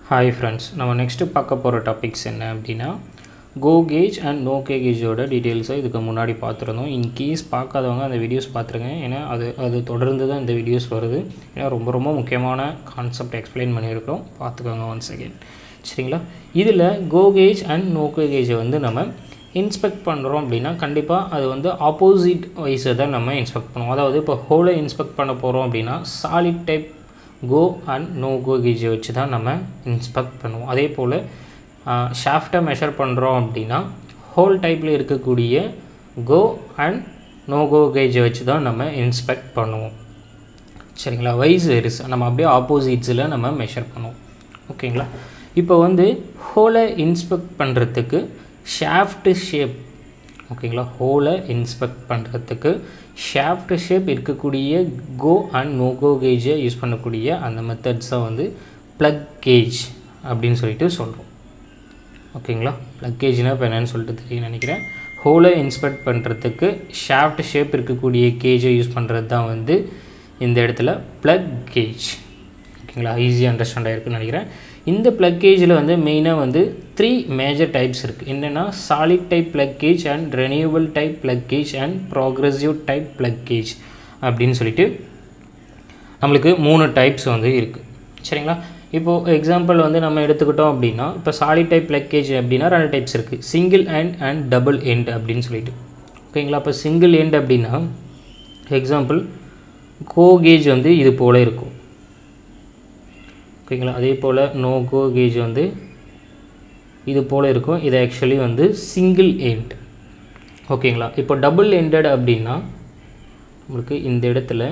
hi friends நம்ம next பார்க்க போகிற டாபிக்ஸ் என்ன அப்படின்னா go gauge and no go கேஜோட டீட்டெயில்ஸை இதுக்கு முன்னாடி பார்த்துருந்தோம் இன்கேஸ் பார்க்காதவங்க அந்த வீடியோஸ் பார்த்துருங்க ஏன்னா அது அது தொடர்ந்து தான் இந்த வீடியோஸ் வருது ஏன்னா ரொம்ப ரொம்ப முக்கியமான கான்செப்ட் எக்ஸ்பிளைன் பண்ணியிருக்கோம் பார்த்துக்கோங்க ஒன் செகண்ட் சரிங்களா இதில் go gauge and no go கேஜை வந்து நம்ம இன்ஸ்பெக்ட் பண்ணுறோம் அப்படின்னா கண்டிப்பாக அது வந்து ஆப்போசிட் வைஸை தான் நம்ம இன்ஸ்பெக்ட் பண்ணுவோம் அதாவது இப்போ ஹோலை இன்ஸ்பெக்ட் பண்ண போகிறோம் அப்படின்னா solid type go and no go கேஜை வச்சு தான் நம்ம இன்ஸ்பெக்ட் பண்ணுவோம் அதே போல் ஷாஃப்டை மெஷர் பண்ணுறோம் அப்படின்னா ஹோல் டைப்பில் இருக்கக்கூடிய கோ அண்ட் நோ கோ கேஜை வச்சு தான் நம்ம இன்ஸ்பெக்ட் பண்ணுவோம் சரிங்களா வைஸ் வெரிஸ் நம்ம அப்படியே ஆப்போசிட்ஸில் நம்ம மெஷர் பண்ணுவோம் ஓகேங்களா இப்போ வந்து ஹோலை இன்ஸ்பெக்ட் பண்ணுறதுக்கு ஷாஃப்ட் ஷேப் ஓகேங்களா ஹோலை இன்ஸ்பெக்ட் பண்ணுறதுக்கு ஷாஃப்ட் ஷேப் இருக்கக்கூடிய கோ அண்ட் நோ கோ கேஜை யூஸ் பண்ணக்கூடிய அந்த மெத்தட்ஸ் தான் வந்து ப்ளக் கேஜ் அப்படின்னு சொல்லிட்டு சொல்கிறோம் ஓகேங்களா ப்ளக் கேஜ்னால் இப்போ என்னென்னு சொல்லிட்டு தெரியும் நினைக்கிறேன் ஹோலை இன்ஸ்பெக்ட் பண்ணுறதுக்கு ஷாஃப்ட் ஷேப் இருக்கக்கூடிய கேஜை யூஸ் பண்ணுறது தான் வந்து இந்த இடத்துல ப்ளக் கேஜ் ஓகேங்களா ஈஸியாக அண்டர்ஸ்டாண்ட் ஆகிருக்குன்னு நினைக்கிறேன் இந்த ப்ளக் கேஜில் வந்து மெயினாக வந்து த்ரீ மேஜர் டைப்ஸ் இருக்குது என்னென்னா solid type plug gauge and renewal type plug gauge and progressive type plug gauge அப்படின்னு சொல்லிட்டு நம்மளுக்கு மூணு டைப்ஸ் வந்து இருக்குது சரிங்களா இப்போது எக்ஸாம்பிள் வந்து நம்ம எடுத்துக்கிட்டோம் அப்படின்னா இப்போ சாலிட் டைப் ப்ளக் கேஜ் அப்படின்னா ரெண்டு டைப்ஸ் இருக்குது single end and double end அப்படின்னு சொல்லிட்டு ஓகேங்களா இப்போ சிங்கிள் எண்ட் அப்படின்னா எக்ஸாம்பிள் கோ கேஜ் வந்து இது போல் இருக்கும் ஓகேங்களா அதே போல் நோ கோ கேஜ் வந்து இது போல் இருக்கும் இது ஆக்சுவலி வந்து சிங்கிள் எண்ட் ஓகேங்களா இப்போ டபுள் எண்டட் அப்படின்னா உங்களுக்கு இந்த இடத்துல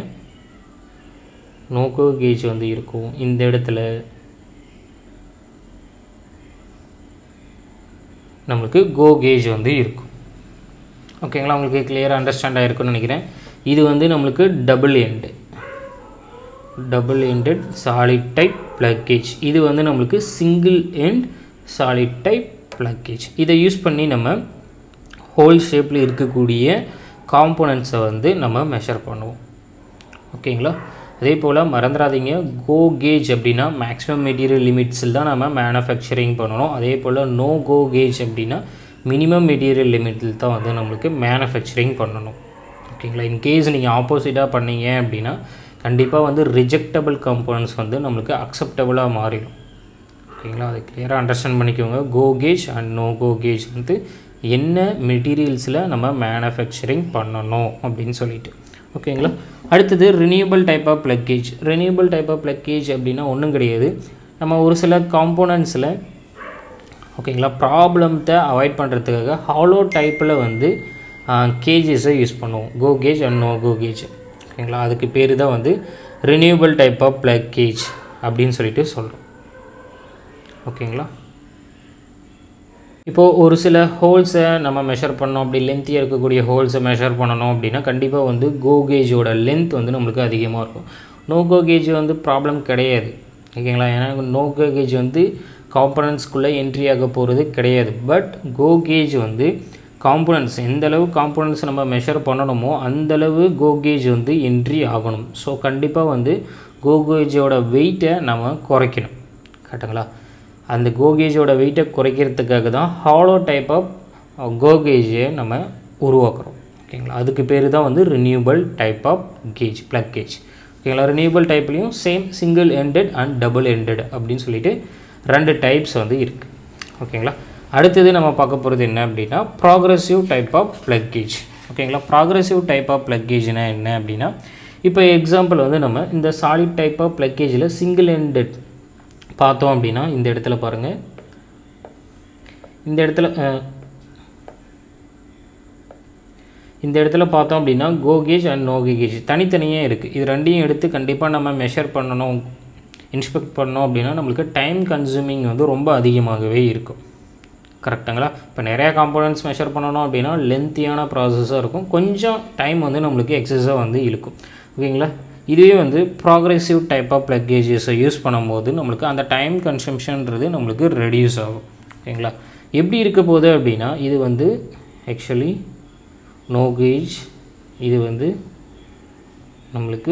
நோகோ கேஜ் வந்து இருக்கும் இந்த இடத்துல நம்மளுக்கு கோ கேஜ் வந்து இருக்கும் ஓகேங்களா உங்களுக்கு கிளியராக அண்டர்ஸ்டாண்ட் ஆகிருக்குன்னு நினைக்கிறேன் இது வந்து நம்மளுக்கு double end double ended solid type plug gauge இது வந்து நம்மளுக்கு single end solid type plug gauge இதை யூஸ் பண்ணி நம்ம ஹோல் ஷேப்பில் இருக்கக்கூடிய காம்போனன்ட்ஸை வந்து நம்ம மெஷர் பண்ணுவோம் ஓகேங்களா அதே போல் மறந்துடாதீங்க கோ கேஜ் அப்படின்னா மேக்ஸிமம் மெட்டீரியல் லிமிட்ஸில் தான் நம்ம மேனுஃபேக்சரிங் பண்ணணும் அதே போல் நோ கோ கேஜ் அப்படின்னா மினிமம் மெட்டீரியல் லிமிட்டில் தான் வந்து நம்மளுக்கு மேனுஃபேக்சரிங் பண்ணணும் ஓகேங்களா இன்கேஸ் நீங்கள் ஆப்போசிட்டாக பண்ணீங்க அப்படின்னா கண்டிப்பாக வந்து ரிஜெக்டபிள் கம்போனன்ட்ஸ் வந்து நம்மளுக்கு அக்செப்டபுளாக மாறிடும் ஓகேங்களா அதை கிளியராக அண்டர்ஸ்டாண்ட் பண்ணிக்கோங்க go gauge and no go gauge வந்து என்ன மெட்டீரியல்ஸில் நம்ம மேனுஃபேக்சரிங் பண்ணணும் அப்படின்னு சொல்லிட்டு ஓகேங்களா அடுத்தது renewable type of plug gauge renewable type of plug gauge அப்படின்னா ஒன்றும் கிடையாது நம்ம ஒரு சில காம்போனன்ட்ஸில் ஓகேங்களா ப்ராப்ளத்தை அவாய்ட் பண்ணுறதுக்காக ஹாலோ டைப்பில் வந்து கேஜஸை யூஸ் பண்ணுவோம் go gauge and no go gauge ஓகேங்களா அதுக்கு பேர் தான் வந்து ரினியூபிள் டைப் ஆஃப் ப்ளக்கேஜ் அப்படின்னு சொல்லிட்டு சொல்கிறோம் ஓகேங்களா இப்போது ஒரு சில ஹோல்ஸை நம்ம மெஷர் பண்ணோம் அப்படி லென்த்தியாக இருக்கக்கூடிய ஹோல்ஸை மெஷர் பண்ணணும் அப்படின்னா கண்டிப்பாக வந்து கோ கேஜோட லென்த் வந்து நம்மளுக்கு அதிகமாக இருக்கும் நோ கோ கேஜ் வந்து ப்ராப்ளம் கிடையாது ஓகேங்களா ஏன்னா நோ கோ கேஜ் வந்து காம்பனன்ட்ஸ்குள்ளே என்ட்ரி ஆக போகிறது கிடையாது பட் கோ கேஜ் வந்து காம்போனன்ட்ஸ் எந்த அளவு காம்போனன்ட்ஸ் நம்ம மெஷர் பண்ணணுமோ அந்தளவு கோ கேஜ் வந்து என்ட்ரி ஆகணும் ஸோ கண்டிப்பாக வந்து கோ கேஜோட வெயிட்டை நம்ம குறைக்கணும் கரெக்டுங்களா அந்த கோகேஜோட வெயிட்டை குறைக்கிறதுக்காக தான் ஹாலோ டைப் ஆஃப் கோகேஜை நம்ம உருவாக்குறோம் ஓகேங்களா அதுக்கு பேர் தான் வந்து renewable type of gauge plug gauge ஓகேங்களா ரினியூபிள் டைப்லேயும் same single ended and double ended அப்படின்னு சொல்லிட்டு ரெண்டு டைப்ஸ் வந்து இருக்குது ஓகேங்களா அடுத்தது நம்ம பார்க்க போகிறது என்ன அப்படின்னா progressive type of plug gauge ஓகேங்களா ப்ராக்ரெசிவ் டைப் ஆஃப் ப்ளக் கேஜ்னா என்ன அப்படின்னா இப்போ எக்ஸாம்பிள் வந்து நம்ம இந்த சாலிட் டைப் ஆஃப் ப்ளக் கேஜில் சிங்கிள் எண்டட் பார்த்தோம் அப்படின்னா இந்த இடத்துல பாருங்கள் இந்த இடத்துல இந்த இடத்துல பார்த்தோம் அப்படின்னா go gauge and no gauge தனித்தனியாக இருக்குது இது ரெண்டையும் எடுத்து கண்டிப்பாக நம்ம மெஷர் பண்ணணும் இன்ஸ்பெக்ட் பண்ணோம் அப்படின்னா நம்மளுக்கு டைம் கன்சூமிங் வந்து ரொம்ப அதிகமாகவே இருக்கும் கரெக்டுங்களா இப்போ நிறையா காம்போனன்ட்ஸ் மெஷர் பண்ணணும் அப்படின்னா லென்த்தியான ப்ராசஸாக இருக்கும் கொஞ்சம் டைம் வந்து நம்மளுக்கு எக்ஸஸாக வந்து இழுக்கும் ஓகேங்களா இதுவே வந்து ப்ராக்ரெசிவ் டைப் ஆஃப் ப்ளக்கேஜஸை யூஸ் பண்ணும்போது நம்மளுக்கு அந்த டைம் கன்சம்ஷன்றது நம்மளுக்கு ரெடியூஸ் ஆகும் ஓகேங்களா எப்படி இருக்க போகுது அப்படின்னா இது வந்து ஆக்சுவலி நோ கேஜ் இது வந்து நம்மளுக்கு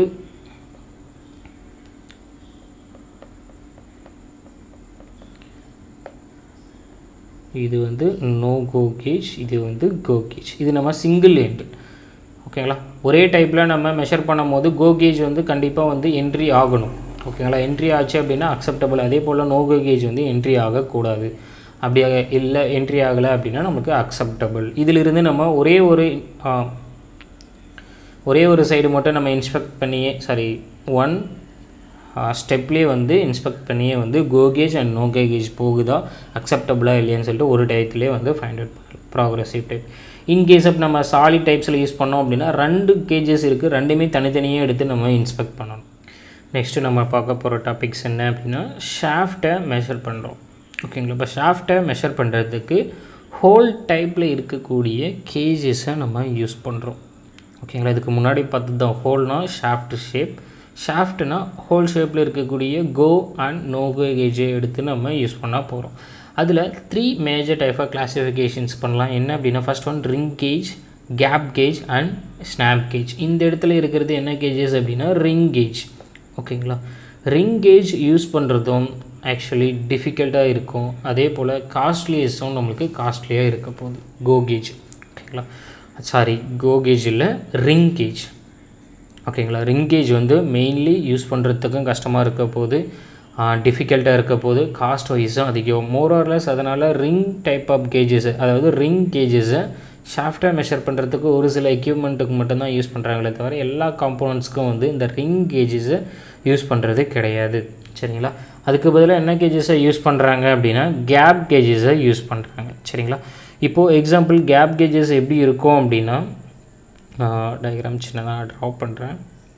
இது வந்து நோ கோ கேஜ் இது வந்து கோ கேஜ் இது நம்ம சிங்கிள் எண்டு ஓகேங்களா ஒரே டைப்பில் நம்ம மெஷர் பண்ணும்போது கோ கேஜ் வந்து கண்டிப்பாக வந்து என்ட்ரி ஆகணும் ஓகேங்களா என்ட்ரி ஆச்சு அப்படின்னா அக்செப்டபிள் அதே போல் நோ கோ கேஜ் வந்து என்ட்ரி ஆகக்கூடாது அப்படி இல்லை என்ட்ரி ஆகலை அப்படின்னா நமக்கு அக்செப்டபிள் இதிலிருந்து நம்ம ஒரே ஒரு ஆ, ஒரே ஒரு சைடு மட்டும் நம்ம இன்ஸ்பெக்ட் பண்ணியே சாரி ஒன் ஸ்டெப்லேயே வந்து இன்ஸ்பெக்ட் பண்ணியே வந்து go gauge and no gauge போகுதா அக்செப்டபுளாக இல்லையான்னு சொல்லிட்டு ஒரு டயத்துலேயே வந்து ஃபைண்ட் அவுட் பண்ணலாம் ப்ராக்ரஸிவ் டைப் இன்கேஸ் அப் நம்ம சாலிட் டைப்ஸில் யூஸ் பண்ணோம் அப்படின்னா ரெண்டு கேஜஸ் இருக்குது ரெண்டுமே தனித்தனியாக எடுத்து நம்ம இன்ஸ்பெக்ட் பண்ணணும் நெக்ஸ்ட்டு நம்ம பார்க்க போகிற டாபிக்ஸ் என்ன அப்படின்னா ஷாஃப்டை மெஷர் பண்ணுறோம் ஓகேங்களா இப்போ ஷாஃப்டை மெஷர் பண்ணுறதுக்கு ஹோல் டைப்பில் இருக்கக்கூடிய கேஜஸை நம்ம யூஸ் பண்ணுறோம் ஓகேங்களா இதுக்கு முன்னாடி பார்த்து தான் ஹோல்னா ஷாஃப்ட் ஷேப் ஷாஃப்ட்னா ஹோல் ஷேப்பில் இருக்கக்கூடிய கோ அண்ட் நோ கோ கேஜை எடுத்து நம்ம யூஸ் பண்ண போகிறோம் அதில் த்ரீ மேஜர் டைப் ஆஃப் கிளாஸிஃபிகேஷன்ஸ் பண்ணலாம் என்ன அப்படின்னா first one ring gauge gap gauge and snap gauge இந்த இடத்துல இருக்கிறது என்ன கேஜஸ் அப்படின்னா ரிங் கேஜ் ஓகேங்களா ரிங் கேஜ் யூஸ் பண்ணுறதும் ஆக்சுவலி டிஃபிகல்ட்டாக இருக்கும் அதே போல் காஸ்ட்லியஸும் நம்மளுக்கு காஸ்ட்லியாக இருக்க போகுது கோ கேஜ் ஓகேங்களா சாரி கோ கேஜ் இல்லை ரிங் கேஜ் ஓகேங்களா ரிங் கேஜ் வந்து மெயின்லி யூஸ் பண்ணுறதுக்கும் கஷ்டமாக இருக்க போது டிஃபிகல்ட்டாக இருக்க போது காஸ்ட் வைஸும் அதிகம் மோரோர்லெஸ் அதனால் ரிங் டைப் ஆஃப் கேஜஸ் அதாவது ரிங் கேஜஸை ஷாஃப்டாக மெஷர் பண்ணுறதுக்கு ஒரு சில எக்யூப்மெண்ட்டுக்கு மட்டும்தான் யூஸ் பண்ணுறாங்களே தவிர எல்லா காம்போனன்ட்ஸ்க்கும் வந்து இந்த ரிங் கேஜஸை யூஸ் பண்ணுறது கிடையாது சரிங்களா அதுக்கு பதிலாக என்ன கேஜஸை யூஸ் பண்ணுறாங்க அப்படின்னா கேப் கேஜஸை யூஸ் பண்ணுறாங்க சரிங்களா இப்போது எக்ஸாம்பிள் கேப் கேஜஸ் எப்படி இருக்கும் அப்படின்னா டயக்ராம் சின்னதாக ட்ரா பண்ணுறேன்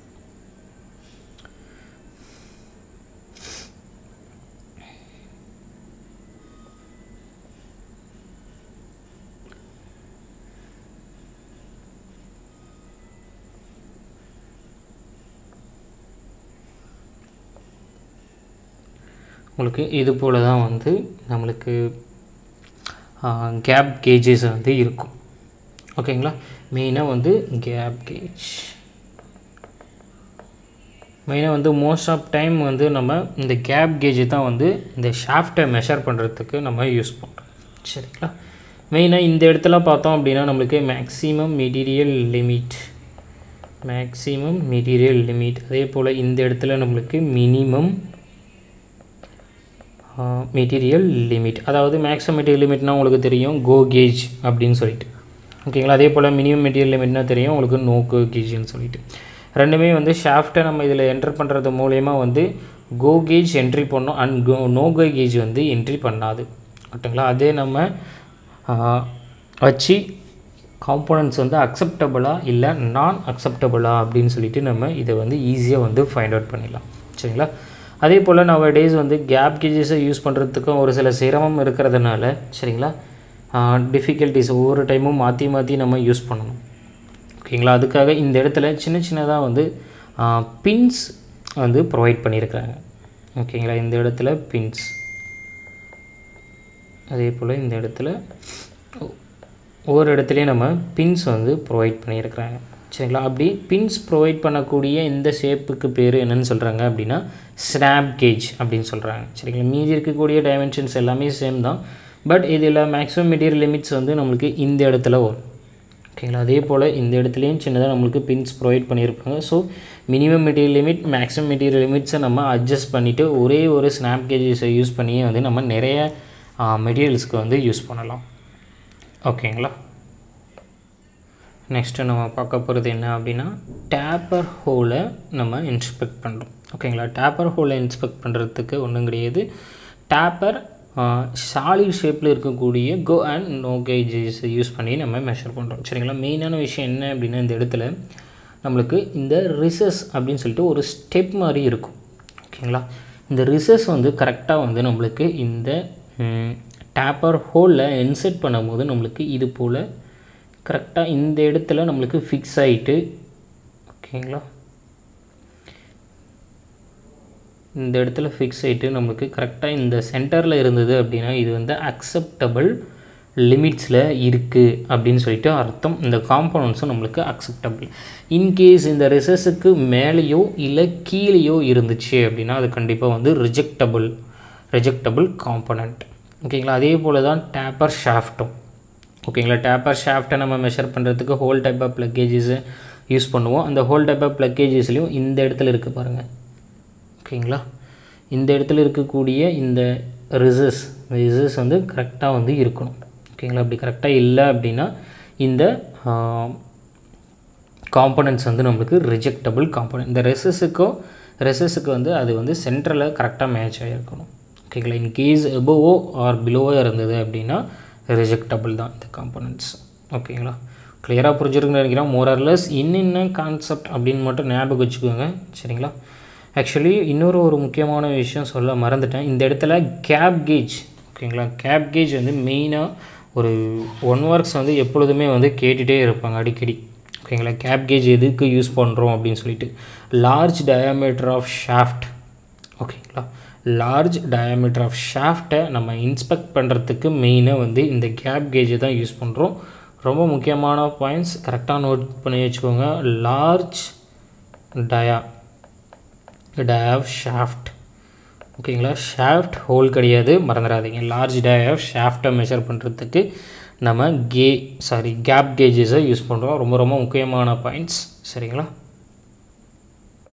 உங்களுக்கு இது போல் தான் வந்து நம்மளுக்கு கேப் கேஜஸ் வந்து இருக்கும் ஓகேங்களா மெயினாக வந்து கேப் கேஜ் மெயினாக வந்து மோஸ்ட் ஆஃப் டைம் வந்து நம்ம இந்த கேப் கேஜ் தான் வந்து இந்த ஷாஃப்டை மெஷர் பண்ணுறதுக்கு நம்ம யூஸ் பண்ணுறோம் சரிங்களா மெயினாக இந்த இடத்துல பார்த்தோம் அப்படின்னா நம்மளுக்கு maximum material limit maximum material limit அதே போல் இந்த இடத்துல நம்மளுக்கு மினிமம் மெட்டீரியல் லிமிட் அதாவது மேக்ஸிமம் மெட்டீரியல் லிமிட்னா உங்களுக்கு தெரியும் கோ கேஜ் அப்படின்னு சொல்லிட்டு ஓகேங்களா அதே போல் மினிமம் மெட்டீரியல் லிமிட்னா தெரியும் உங்களுக்கு நோ கோ கேஜ்னு சொல்லிட்டு ரெண்டுமே வந்து ஷாஃப்ட்டை நம்ம இதில் என்டர் பண்ணுறது மூலயமா வந்து கோ கேஜ் என்ட்ரி பண்ணோம் and go no go gauge வந்து என்ட்ரி பண்ணாது ஓகேங்களா அதே நம்ம வச்சு காம்போனன்ட்ஸ் வந்து அக்செப்டபுளா இல்லை நான் அக்செப்டபுளா அப்படின்னு சொல்லிட்டு நம்ம இதை வந்து ஈஸியாக வந்து ஃபைண்ட் அவுட் பண்ணிடலாம் சரிங்களா அதே போல் நம்ம டேஸ் வந்து கேப் கேஜஸை யூஸ் பண்ணுறதுக்கும் ஒரு சில சிரமம் இருக்கிறதுனால சரிங்களா டிஃபிகல்ட்டிஸ் ஒவ்வொரு டைமும் மாற்றி மாற்றி நம்ம யூஸ் பண்ணணும் ஓகேங்களா அதுக்காக இந்த இடத்துல சின்ன சின்னதாக வந்து பின்ஸ் வந்து ப்ரொவைட் பண்ணியிருக்கிறாங்க ஓகேங்களா இந்த இடத்துல பின்ஸ் அதே போல் இந்த இடத்துல ஒவ்வொரு இடத்துலையும் நம்ம பின்ஸ் வந்து ப்ரொவைட் பண்ணியிருக்கிறாங்க சரிங்களா அப்படி பின்ஸ் ப்ரொவைட் பண்ணக்கூடிய இந்த ஷேப்புக்கு பேர் என்னன்னு சொல்கிறாங்க அப்படின்னா ஸ்னாப் கேஜ் அப்படின்னு சொல்கிறாங்க சரிங்களா மீதி இருக்கக்கூடிய டைமென்ஷன்ஸ் எல்லாமே சேம் தான் பட் இதில் மேக்ஸிமம் மெட்டீரியல் லிமிட்ஸ் வந்து நம்மளுக்கு இந்த இடத்துல வரும் ஓகேங்களா அதே போல் இந்த இடத்துலையும் சின்னதாக நம்மளுக்கு பின்ஸ் ப்ரொவைட் பண்ணியிருப்பாங்க so minimum material limit maximum material லிமிட்ஸை நம்ம அட்ஜஸ்ட் பண்ணிவிட்டு ஒரே ஒரு ஸ்னாப் கேஜஸை யூஸ் பண்ணியே வந்து நம்ம நிறைய மெட்டீரியல்ஸ்க்கு வந்து யூஸ் பண்ணலாம் ஓகேங்களா நெக்ஸ்ட்டு நம்ம பார்க்க போகிறது என்ன அப்படின்னா டேப்பர் ஹோலை நம்ம இன்ஸ்பெக்ட் பண்ணுறோம் ஓகேங்களா டேப்பர் ஹோலை இன்ஸ்பெக்ட் பண்ணுறதுக்கு ஒன்றும் கிடையாது டேப்பர் சாலிட் ஷேப்பில் இருக்கக்கூடிய go and no gauges use பண்ணி நம்ம மெஷர் பண்ணுறோம் சரிங்களா மெயினான விஷயம் என்ன அப்படின்னா இந்த இடத்துல நம்மளுக்கு இந்த ரிசஸ் அப்படின்னு சொல்லிட்டு ஒரு ஸ்டெப் மாதிரி இருக்கும் ஓகேங்களா இந்த ரிசஸ் வந்து கரெக்டாக வந்து நம்மளுக்கு இந்த டேப்பர் ஹோலில் இன்செர்ட் பண்ணும்போது நம்மளுக்கு இது போல் கரெக்டாக இந்த இடத்துல நம்மளுக்கு ஃபிக்ஸ் ஆகிட்டு ஓகேங்களா இந்த இடத்துல ஃபிக்ஸ் ஆகிட்டு நம்மளுக்கு கரெக்டாக இந்த சென்டரில் இருந்தது அப்படின்னா இது வந்து அக்செப்டபிள் லிமிட்ஸில் இருக்குது அப்படின்னு சொல்லிட்டு அர்த்தம் இந்த காம்பனன்ட்ஸும் நம்மளுக்கு அக்செப்டபிள் இன்கேஸ் இந்த ரிசஸுக்கு மேலேயோ இல்லை கீழேயோ இருந்துச்சு அப்படின்னா அது கண்டிப்பாக வந்து ரிஜெக்டபிள் ரிஜெக்டபிள் காம்பனண்ட் ஓகேங்களா அதே போல் தான் டேப்பர் ஷாஃப்ட்டும் ஓகேங்களா டேப்பர் ஷாஃப்ட்டை நம்ம மெஷர் பண்ணுறதுக்கு hole type of plug gauges use பண்ணுவோம் அந்த ஹோல் டைப் ஆஃப் ப்ளக்கேஜஸ்லையும் இந்த இடத்துல இருக்குது பாருங்கள் ஓகேங்களா இந்த இடத்துல இருக்கக்கூடிய இந்த ரிசஸ் ரிசஸ் வந்து கரெக்டாக வந்து இருக்கணும் ஓகேங்களா அப்படி கரெக்டாக இல்லை அப்படின்னா இந்த காம்பனன்ட்ஸ் வந்து நம்மளுக்கு ரிஜெக்டபிள் காம்பனன்ட் இந்த ரெசஸுக்கும் ரெசஸுக்கு வந்து அது வந்து சென்டரில் கரெக்டாக மேட்ச் ஆகிருக்கணும் ஓகேங்களா இன் கேஸ் எபோவோ ஆர் பிலோவோ இருந்தது அப்படின்னா ரிஜெக்டபிள் தான் இந்த காம்பனன்ட்ஸ் ஓகேங்களா கிளியராக புரிஞ்சிருக்குன்னு நினைக்கிறேன் மோரர்லெஸ் இன்னென்ன கான்செப்ட் அப்படின்னு மட்டும் ஞாபகம் வச்சுக்கோங்க சரிங்களா ஆக்சுவலி இன்னொரு ஒரு முக்கியமான விஷயம் சொல்ல மறந்துட்டேன் இந்த இடத்துல கேப் கேஜ் ஓகேங்களா கேப் கேஜ் வந்து மெயினாக ஒரு ஒன் ஒர்க்ஸ் வந்து எப்பொழுதுமே வந்து கேட்டுகிட்டே இருப்பாங்க அடிக்கடி ஓகேங்களா கேப் கேஜ் எதுக்கு யூஸ் பண்ணுறோம் அப்படின்னு சொல்லிட்டு லார்ஜ் டயாமீட்டர் ஆஃப் ஷாஃப்ட் ஓகேங்களா லார்ஜ் டயாமீட்டர் ஆஃப் ஷாஃப்டை நம்ம இன்ஸ்பெக்ட் பண்ணுறதுக்கு மெயினாக வந்து இந்த கேப் கேஜை தான் யூஸ் பண்ணுறோம் ரொம்ப முக்கியமான பாயிண்ட்ஸ் கரெக்டாக நோட் பண்ணி வச்சுக்கோங்க large dia dia of shaft ஓகேங்களா ஷாஃப்ட் ஹோல் கிடையாது மறந்துடாதீங்க லார்ஜ் டயா ஆஃப் ஷாஃப்டை மெஷர் பண்ணுறதுக்கு நம்ம கே சாரி கேப் கேஜஸை யூஸ் பண்ணுறோம் ரொம்ப ரொம்ப முக்கியமான பாயிண்ட்ஸ் சரிங்களா